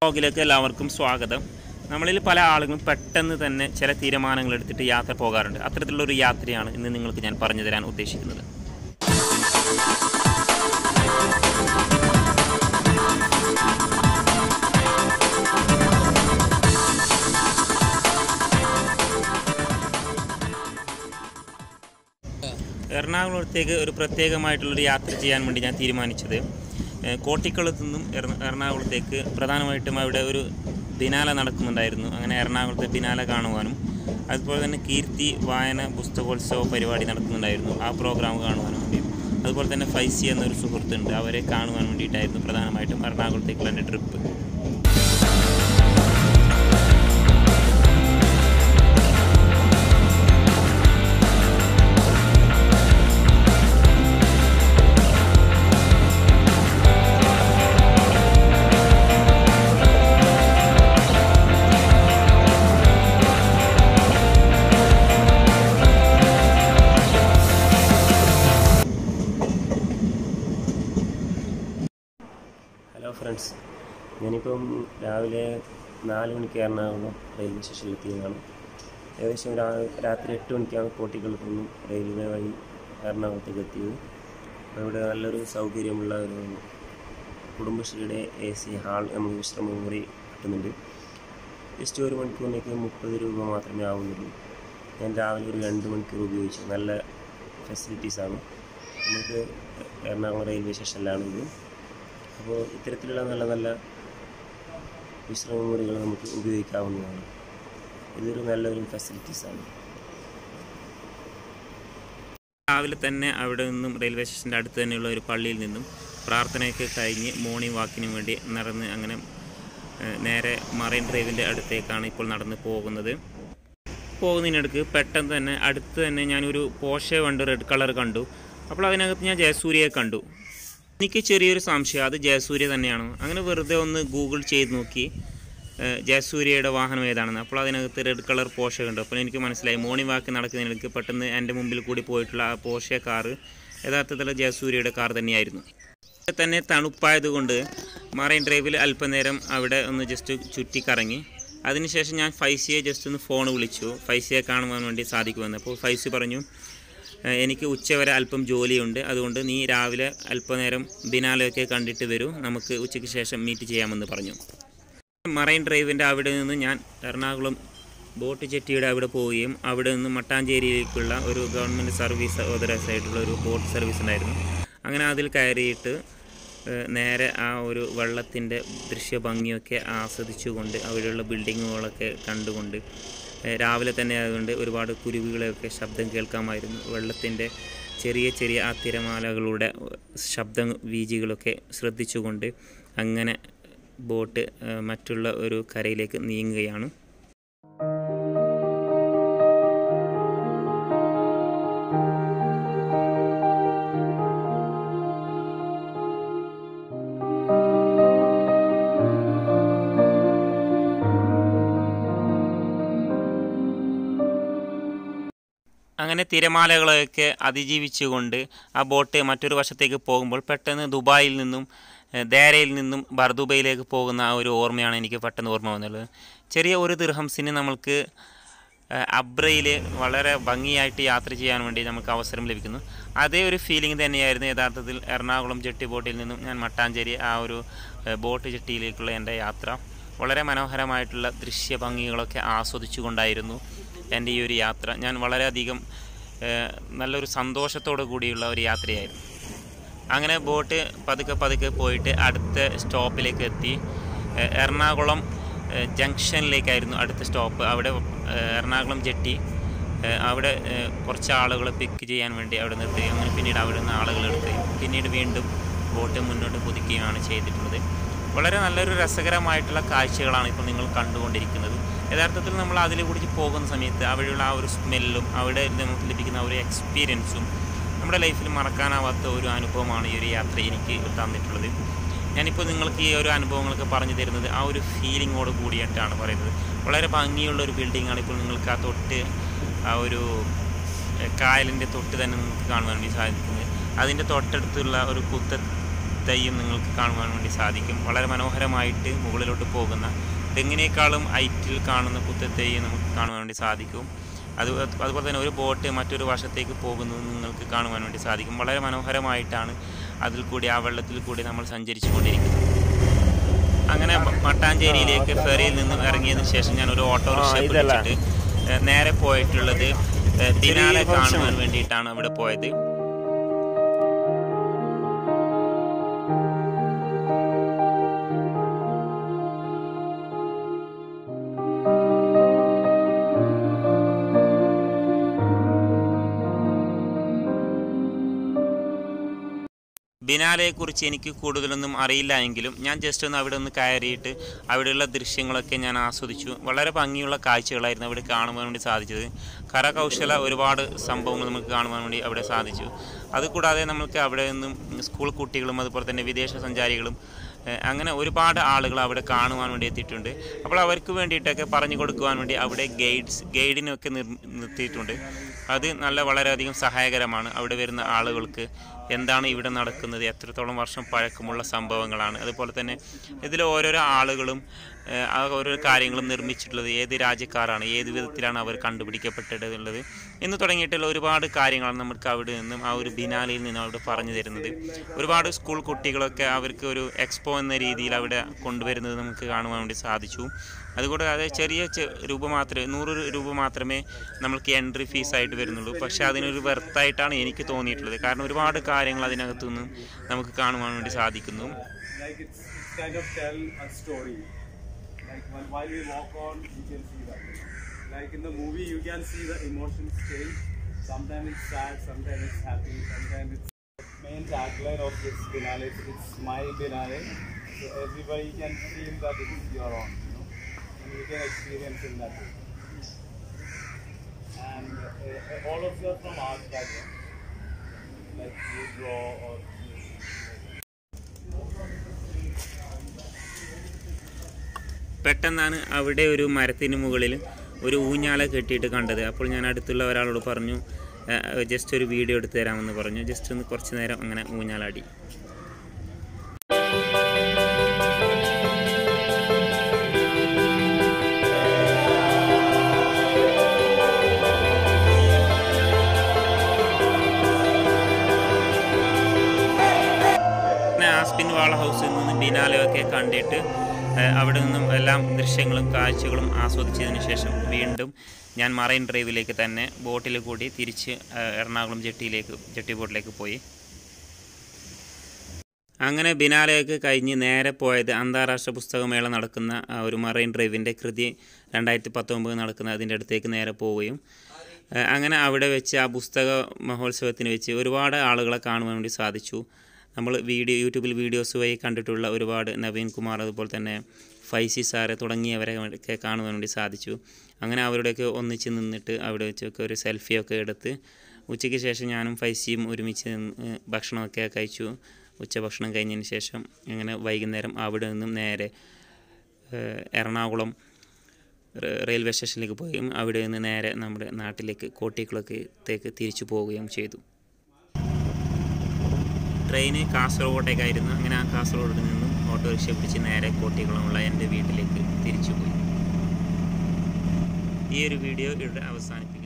വ്ലോഗിലേക്ക് എല്ലാവർക്കും സ്വാഗതം നമ്മളിൽ പല ആളുകളും പെട്ടെന്ന് തന്നെ ചില തീരുമാനങ്ങൾ എടുത്തിട്ട് യാത്ര പോകാറുണ്ട് അത്തരത്തിലുള്ള ഒരു യാത്രയാണ് ഇന്ന് നിങ്ങൾക്ക് ഞാൻ പറഞ്ഞു തരാൻ ഉദ്ദേശിക്കുന്നത് എറണാകുളത്തേക്ക് ഒരു പ്രത്യേകമായിട്ടുള്ളൊരു യാത്ര ചെയ്യാൻ വേണ്ടി ഞാൻ തീരുമാനിച്ചത് ഏഹ് കോട്ടിക്കുളത്ത് നിന്നും എറ- എറണാകുളത്തേക്ക് പ്രധാനമായിട്ടും അവിടെ ഒരു ബിനാല നടക്കുന്നുണ്ടായിരുന്നു അങ്ങനെ എറണാകുളത്തെ ബിനാല കാണുവാനും അതുപോലെ തന്നെ കീർത്തി വായന പുസ്തകോത്സവ പരിപാടി നടക്കുന്നുണ്ടായിരുന്നു ആ പ്രോഗ്രാം കാണുവാനും വേണ്ടി അതുപോലെ തന്നെ ഫൈസി എന്നൊരു സുഹൃത്തുണ്ട് അവരെ കാണുവാൻ വേണ്ടിയിട്ടായിരുന്നു പ്രധാനമായിട്ടും എറണാകുളത്തേക്കുള്ള എൻ്റെ ട്രിപ്പ് ഹലോ ഫ്രണ്ട്സ് ഞാനിപ്പം രാവിലെ നാല് മണിക്ക് എറണാകുളം റെയിൽവേ സ്റ്റേഷനിൽ എത്തിയതാണ് ഏകദേശം രാ- രാത്രി എട്ട് മണിക്കാണ് കോട്ടിക്കുളത്ത് നിന്നും റെയിൽവേ വഴി എറണാകുളത്തേക്ക് എത്തിയത് അപ്പോൾ ഇവിടെ നല്ലൊരു സൗകര്യമുള്ള ഒരു കുടുംബശ്രീയുടെ എ സി ഹാൾ നമുക്ക് വിശ്രമമുറി കിട്ടുന്നുണ്ട് ജസ്റ്റ് ഒരു മണിക്കൂറിലേക്ക് മുപ്പത് രൂപ മാത്രമേ ആവുന്നുള്ളൂ ഞാൻ രാവിലെ ഒരു രണ്ട് മണിക്കൂർ ഉപയോഗിച്ചു നല്ല ഫെസിലിറ്റീസാണ് നമുക്ക് എറണാകുളം റെയിൽവേ സ്റ്റേഷനിലാണ് ഇത് അപ്പോൾ ഇത്തരത്തിലുള്ള നല്ല നല്ല വിശ്രമ മുറികൾ നമുക്ക് ഉപയോഗിക്കാവുന്നതാണ് ഇതൊരു നല്ലൊരു ഫെസിലിറ്റീസാണ് രാവിലെ തന്നെ അവിടെ നിന്നും റെയിൽവേ സ്റ്റേഷൻ്റെ അടുത്ത് തന്നെയുള്ള ഒരു പള്ളിയിൽ നിന്നും പ്രാർത്ഥനയൊക്കെ കഴിഞ്ഞ് മോർണിംഗ് വാക്കിന് വേണ്ടി നടന്ന് അങ്ങനെ ഏഹ്, നേരെ മറൈൻ ഡ്രൈവിൻ്റെ അടുത്തേക്കാണ് ഇപ്പോൾ നടന്ന് പോകുന്നത് പോകുന്നതിനിടയ്ക്ക് പെട്ടെന്ന് തന്നെ അടുത്ത് തന്നെ ഞാനൊരു പോഷെ വണ്ട് റെഡ് കളർ കണ്ടു അപ്പോൾ അതിനകത്ത് ഞാൻ ജയസൂര്യയെ കണ്ടു എനിക്ക് ചെറിയൊരു സംശയം അത് ജയസൂര്യ തന്നെയാണോ അങ്ങനെ വെറുതെ ഒന്ന് ഗൂഗിൾ ചെയ്ത് നോക്കി ഏഹ്, ജയസൂര്യയുടെ വാഹനം ഏതാണെന്ന് അപ്പോൾ അതിനകത്ത് റെഡ് കളർ പോഷ കണ്ടു അപ്പോൾ എനിക്ക് മനസ്സിലായി മോർണിംഗ് വാക്ക് നടക്കുന്നതിനിടയ്ക്ക് പെട്ടെന്ന് എൻ്റെ മുമ്പിൽ കൂടി പോയിട്ടുള്ള ആ പോഷ കാറ് യഥാർത്ഥത്തിൽ ജയസൂര്യയുടെ കാർ തന്നെയായിരുന്നു ഇവിടെ തന്നെ തണുപ്പായതുകൊണ്ട് മറൈൻ ഡ്രൈവിൽ അല്പനേരം അവിടെ ഒന്ന് ജസ്റ്റ് ചുറ്റിക്കറങ്ങി അതിനുശേഷം ഞാൻ ഫൈസിയെ ജസ്റ്റ് ഒന്ന് ഫോൺ വിളിച്ചു ഫൈസിയെ കാണുവാൻ വേണ്ടി സാധിക്കുമെന്ന് അപ്പോൾ ഫൈസി പറഞ്ഞു "ഏഹ് എനിക്ക് ഉച്ചവരെ അല്പം ജോലിയുണ്ട് അതുകൊണ്ട് നീ രാവിലെ അല്പനേരം ബിനാലയൊക്കെ കണ്ടിട്ട് വരൂ നമുക്ക് ഉച്ചയ്ക്ക് ശേഷം മീറ്റ് ചെയ്യാമെന്ന് പറഞ്ഞു മറൈൻ ഡ്രൈവിൻ്റെ അവിടെ നിന്ന് ഞാൻ എറണാകുളം ബോട്ട് ജെട്ടിയുടെ അവിടെ പോവുകയും അവിടെ നിന്ന് മട്ടാഞ്ചേരിയിലേക്കുള്ള ഒരു ഗവൺമെൻറ് സർവീസ് ഓതറൈസ് ആയിട്ടുള്ള ഒരു ബോട്ട് സർവീസ് ഉണ്ടായിരുന്നു അങ്ങനെ അതിൽ കയറിയിട്ട് ഏഹ്, നേരെ ആ ഒരു വെള്ളത്തിൻ്റെ ദൃശ്യഭംഗിയൊക്കെ ആസ്വദിച്ചുകൊണ്ട് അവിടെയുള്ള ബിൽഡിങ്ങുകളൊക്കെ കണ്ടുകൊണ്ട് ഏഹ്, രാവിലെ തന്നെ ആയതുകൊണ്ട് ഒരുപാട് കുരുവികളെയൊക്കെ ശബ്ദം കേൾക്കാമായിരുന്നു വെള്ളത്തിൻ്റെ ചെറിയ ചെറിയ ആ തിരമാലകളുടെ ശബ്ദ വീജികളൊക്കെ ശ്രദ്ധിച്ചുകൊണ്ട് അങ്ങനെ ബോട്ട് ഏഹ്, മറ്റുള്ള ഒരു കരയിലേക്ക് നീങ്ങുകയാണ് അങ്ങനെ തിരമാലകളെയൊക്കെ അതിജീവിച്ചുകൊണ്ട് ആ ബോട്ട് മറ്റൊരു വശത്തേക്ക് പോകുമ്പോൾ പെട്ടെന്ന് ദുബായിൽ നിന്നും ഏഹ്, ദേരയിൽ നിന്നും ബർദുബയിലേക്ക് പോകുന്ന ആ ഒരു ഓർമ്മയാണ് എനിക്ക് പെട്ടെന്ന് ഓർമ്മ വന്നുള്ളത് ചെറിയ ഒരു ദിർഹംസിന് നമ്മൾക്ക് ഏഹ്, അബ്രയിൽ വളരെ ഭംഗിയായിട്ട് യാത്ര ചെയ്യാൻ വേണ്ടി നമുക്ക് അവസരം ലഭിക്കുന്നു അതേ ഒരു ഫീലിംഗ് തന്നെയായിരുന്നു യഥാർത്ഥത്തിൽ എറണാകുളം ജെട്ടി ബോട്ടിൽ നിന്നും ഞാൻ മട്ടാഞ്ചേരി ആ ഒരു ഏഹ്, ബോട്ട് ജെട്ടിയിലേക്കുള്ള എൻ്റെ യാത്ര വളരെ മനോഹരമായിട്ടുള്ള ദൃശ്യ ഭംഗികളൊക്കെ ആസ്വദിച്ചുകൊണ്ടായിരുന്നു എൻ്റെ ഈ ഒരു യാത്ര ഞാൻ വളരെയധികം ഏഹ്, നല്ലൊരു സന്തോഷത്തോടു കൂടിയുള്ള ഒരു യാത്രയായിരുന്നു അങ്ങനെ ബോട്ട് പതുക്കെ പതുക്കെ പോയിട്ട് അടുത്ത സ്റ്റോപ്പിലേക്ക് എത്തി ഏഹ്, എറണാകുളം ഏഹ്, ജംഗ്ഷനിലേക്കായിരുന്നു അടുത്ത സ്റ്റോപ്പ് അവിടെ ഏഹ്, എറണാകുളം ജെട്ടി ഏഹ്, അവിടെ ഏഹ്, കുറച്ച് ആളുകളെ പിക്ക് ചെയ്യാൻ വേണ്ടി അവിടെ നിർത്തുകയും അങ്ങനെ പിന്നീട് അവിടെ നിന്ന് ആളുകൾ എടുക്കുകയും പിന്നീട് വീണ്ടും ബോട്ട് മുന്നോട്ട് കുതിക്കുകയാണ് ചെയ്തിട്ടുള്ളത് വളരെ നല്ലൊരു രസകരമായിട്ടുള്ള കാഴ്ചകളാണ് ഇപ്പോൾ നിങ്ങൾ കണ്ടുകൊണ്ടിരിക്കുന്നത് യഥാർത്ഥത്തിൽ നമ്മൾ അതിൽ കൂടി പോകുന്ന സമയത്ത് അവിടെയുള്ള ആ ഒരു സ്മെല്ലും അവിടെ നമുക്ക് ലഭിക്കുന്ന ആ ഒരു എക്സ്പീരിയൻസും നമ്മുടെ ലൈഫിൽ മറക്കാനാവാത്ത ഒരു അനുഭവമാണ് ഈ ഒരു യാത്ര എനിക്ക് തന്നിട്ടുള്ളത് ഞാനിപ്പോൾ നിങ്ങൾക്ക് ഈ ഒരു അനുഭവങ്ങളൊക്കെ പറഞ്ഞു തരുന്നത് ആ ഒരു ഫീലിങ്ങോട് കൂടിയിട്ടാണ് പറയുന്നത് വളരെ ഭംഗിയുള്ള ഒരു ബിൽഡിങ്ങാണ് ഇപ്പോൾ നിങ്ങൾക്ക് ആ തൊട്ട് ആ ഒരു ഏഹ്, കായലിൻ്റെ തൊട്ട് തന്നെ നമുക്ക് കാണുവാൻ വേണ്ടി സാധിക്കുന്നത് അതിൻ്റെ തൊട്ടടുത്തുള്ള ഒരു കുത്ത പുത്തൈയും നിങ്ങൾക്ക് കാണുവാൻ വേണ്ടി സാധിക്കും വളരെ മനോഹരമായിട്ട് മുകളിലോട്ട് പോകുന്ന തെങ്ങിനേക്കാളും ഹൈറ്റിൽ കാണുന്ന പുത്തത്തെയ്യും നമുക്ക് കാണുവാൻ വേണ്ടി സാധിക്കും അത് അതുപോലെ തന്നെ ഒരു ബോട്ട് മറ്റൊരു വശത്തേക്ക് പോകുന്നത് നിങ്ങൾക്ക് കാണുവാൻ വേണ്ടി സാധിക്കും വളരെ മനോഹരമായിട്ടാണ് അതിൽ കൂടി ആ വെള്ളത്തിൽ കൂടി നമ്മൾ സഞ്ചരിച്ചു കൊണ്ടിരിക്കുന്നത് അങ്ങനെ മ- മട്ടാഞ്ചേരിയിലേക്ക് ഫെറിയിൽ നിന്നും ഇറങ്ങിയതിന് ശേഷം ഞാൻ ഒരു ഓട്ടോറിക്ഷ ആ, ഇതല്ല. പിടിച്ചിട്ട് ഏഹ്, നേരെ പോയിട്ടുള്ളത് ഏഹ്, ബിനാലെ function. കാണുവാൻ വേണ്ടിയിട്ടാണ് അവിടെ പോയത് ബിനാലയെക്കുറിച്ച് എനിക്ക് കൂടുതലൊന്നും അറിയില്ല എങ്കിലും ഞാൻ ജസ്റ്റ് ഒന്ന് അവിടെ ഒന്ന് കയറിയിട്ട് അവിടെയുള്ള ദൃശ്യങ്ങളൊക്കെ ഞാൻ ആസ്വദിച്ചു വളരെ ഭംഗിയുള്ള കാഴ്ചകളായിരുന്നു അവിടെ കാണുവാൻ വേണ്ടി സാധിച്ചത് കരകൗശല ഒരുപാട് സംഭവങ്ങൾ നമുക്ക് കാണുവാൻ വേണ്ടി അവിടെ സാധിച്ചു അതുകൂടാതെ നമുക്ക് അവിടെ നിന്നും സ്കൂൾ കുട്ടികളും അതുപോലെ തന്നെ വിദേശ സഞ്ചാരികളും ഏഹ്, അങ്ങനെ ഒരുപാട് ആളുകൾ അവിടെ കാണുവാൻ വേണ്ടി എത്തിയിട്ടുണ്ട് അപ്പോൾ അവർക്ക് വേണ്ടിയിട്ടൊക്കെ പറഞ്ഞു കൊടുക്കുവാൻ വേണ്ടി അവിടെ ഗൈഡ്സ് ഗൈഡിനൊക്കെ നിർ നിർത്തിയിട്ടുണ്ട് അത് നല്ല വളരെയധികം സഹായകരമാണ് അവിടെ വരുന്ന ആളുകൾക്ക് എന്താണ് ഇവിടെ നടക്കുന്നത് എത്രത്തോളം വർഷം പഴക്കമുള്ള സംഭവങ്ങളാണ് അതുപോലെ തന്നെ ഇതിൽ ഓരോരോ ആളുകളും ഏഹ്, ആ ഓരോ കാര്യങ്ങളും നിർമ്മിച്ചിട്ടുള്ളത് ഏത് രാജ്യക്കാരാണ് ഏത് വിധത്തിലാണ് അവർ കണ്ടുപിടിക്കപ്പെട്ടിട്ടുള്ളത് എന്ന് തുടങ്ങിയിട്ടുള്ള ഒരുപാട് കാര്യങ്ങളാണ് നമുക്ക് അവിടെ നിന്നും ആ ഒരു ബിനാലിയിൽ നിന്നും അവിടെ പറഞ്ഞു തരുന്നത് ഒരുപാട് സ്കൂൾ കുട്ടികളൊക്കെ അവർക്ക് ഒരു എക്സ്പോ എന്ന രീതിയിൽ അവിടെ കൊണ്ടുവരുന്നത് നമുക്ക് കാണുവാൻ വേണ്ടി സാധിച്ചു അതുകൂടാതെ ചെറിയ ചെ- രൂപ മാത്രമേ നൂറ് രൂപ മാത്രമേ നമ്മൾക്ക് എൻട്രി ഫീസ് ആയിട്ട് വരുന്നുള്ളൂ പക്ഷേ അതിനൊരു വെർത്തായിട്ടാണ് എനിക്ക് തോന്നിയിട്ടുള്ളത് കാരണം ഒരുപാട് കാര്യങ്ങൾ അതിനകത്തു നിന്നും നമുക്ക് കാണുവാൻ വേണ്ടി സാധിക്കുന്നു like it's, it's kind of tell a story. Like while, while we walk on, you can see that. Like in the movie, you can see the emotions change. Sometimes it's sad, sometimes it's happy, sometimes it's main tagline of this finale. is It's my finale, so everybody can feel that it's your own. You know, and you can experience in that. way. And uh, all of you are from art background, like you draw or you, പെട്ടെന്നാണ് അവിടെ ഒരു മരത്തിന് മുകളിൽ ഒരു ഊഞ്ഞാല കെട്ടിയിട്ട് കണ്ടത് അപ്പോൾ ഞാൻ അടുത്തുള്ള ഒരാളോട് പറഞ്ഞു ജസ്റ്റ് ഒരു വീഡിയോ എടുത്തു തരാമെന്ന് പറഞ്ഞു ജസ്റ്റ് ഒന്ന് കുറച്ച് നേരം അങ്ങനെ ഊഞ്ഞാലാടി പിന്നെ ആസ്പിൻ വാള ഹൗസിൽ നിന്ന് ബിനാലയൊക്കെ കണ്ടിട്ട് ഏഹ്, അവിടെ നിന്നും എല്ലാം ദൃശ്യങ്ങളും കാഴ്ചകളും ആസ്വദിച്ചതിന് ശേഷം വീണ്ടും ഞാൻ മറൈൻ ഡ്രൈവിലേക്ക് തന്നെ ബോട്ടിൽ കൂടി തിരിച്ച് ഏഹ്, എറണാകുളം ജെട്ടിയിലേക്ക് ജെട്ടി ബോട്ടിലേക്ക് പോയി അങ്ങനെ ബിനാലയൊക്കെ കഴിഞ്ഞ് നേരെ പോയത് അന്താരാഷ്ട്ര പുസ്തകമേള നടക്കുന്ന ആ ഒരു മറൈൻ ഡ്രൈവിൻ്റെ കൃതി രണ്ടായിരത്തി പത്തൊമ്പത് നടക്കുന്ന അതിൻ്റെ അടുത്തേക്ക് നേരെ പോവുകയും ഏഹ്, അങ്ങനെ അവിടെ വെച്ച് ആ പുസ്തക മഹോത്സവത്തിന് വെച്ച് ഒരുപാട് ആളുകളെ കാണുവാൻ വേണ്ടി സാധിച്ചു നമ്മൾ വീഡിയോ യൂട്യൂബിൽ വീഡിയോസ് വഴി കണ്ടിട്ടുള്ള ഒരുപാട് നവീൻ കുമാർ അതുപോലെ തന്നെ ഫൈസി സാറ് തുടങ്ങിയവരെ ഒക്കെ കാണുവാൻ വേണ്ടി സാധിച്ചു അങ്ങനെ അവരുടെയൊക്കെ ഒന്നിച്ച് നിന്നിട്ട് അവിടെ വെച്ചൊക്കെ ഒരു സെൽഫിയൊക്കെ എടുത്ത് ഉച്ചയ്ക്ക് ശേഷം ഞാനും ഫൈസിയും ഒരുമിച്ച് നിന്ന് ഭക്ഷണമൊക്കെ കഴിച്ചു ഉച്ചഭക്ഷണം കഴിഞ്ഞതിന് ശേഷം അങ്ങനെ വൈകുന്നേരം അവിടെ നിന്നും നേരെ ഏഹ്, എറണാകുളം റെ- റെയിൽവേ സ്റ്റേഷനിലേക്ക് പോവുകയും അവിടെ നിന്ന് നേരെ നമ്മുടെ നാട്ടിലേക്ക് കോട്ടിക്കുളത്തേക്ക് തിരിച്ചു പോവുകയും ചെയ്തു ട്രെയിന് കാസർഗോട്ടേക്കായിരുന്നു അങ്ങനെ ആ കാസർഗോഡ് നിന്നും ഓട്ടോറിക്ഷ പിടിച്ച് നേരെ കോട്ടിക്കുളമുള്ള എൻ്റെ വീട്ടിലേക്ക് തിരിച്ചു പോയി ഈ ഒരു വീഡിയോ ഇവിടെ അവസാനിപ്പിക്കും